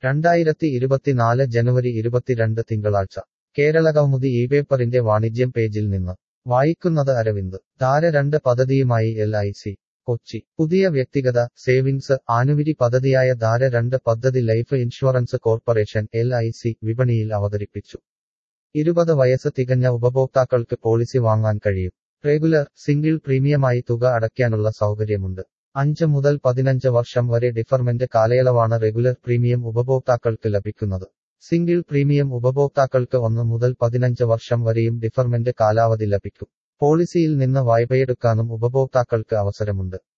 രണ്ടായിരത്തി ഇരുപത്തിനാല് ജനുവരി ഇരുപത്തിരണ്ട് തിങ്കളാഴ്ച കേരള കൗമുദി ഈ പേപ്പറിന്റെ വാണിജ്യം പേജിൽ നിന്ന് വായിക്കുന്നത് അരവിന്ദ് ധാര രണ്ട് പദ്ധതിയുമായി എൽ ഐ സി കൊച്ചി പുതിയ വ്യക്തിഗത സേവിങ്സ് ആനുവിരി പദ്ധതിയായ ധാര രണ്ട് പദ്ധതി life insurance corporation L I C വിപണിയിൽ അവതരിപ്പിച്ചു ഇരുപത് വയസ്സ് തികഞ്ഞ ഉപഭോക്താക്കൾക്ക് പോളിസി വാങ്ങാൻ കഴിയും റെഗുലർ സിംഗിൾ പ്രീമിയമായി തുക അടയ്ക്കാനുള്ള സൗകര്യമുണ്ട് അഞ്ച് മുതൽ പതിനഞ്ച് വർഷം വരെ ഡിഫർമെന്റ് കാലയളവാണ് റെഗുലർ പ്രീമിയം ഉപഭോക്താക്കൾക്ക് ലഭിക്കുന്നത് സിംഗിൾ പ്രീമിയം ഉപഭോക്താക്കൾക്ക് ഒന്ന് മുതൽ പതിനഞ്ച് വർഷം വരെയും ഡിഫർമെന്റ് കാലാവധി ലഭിക്കും പോളിസിയിൽ നിന്ന് വായ്പയെടുക്കാനും ഉപഭോക്താക്കൾക്ക് അവസരമുണ്ട്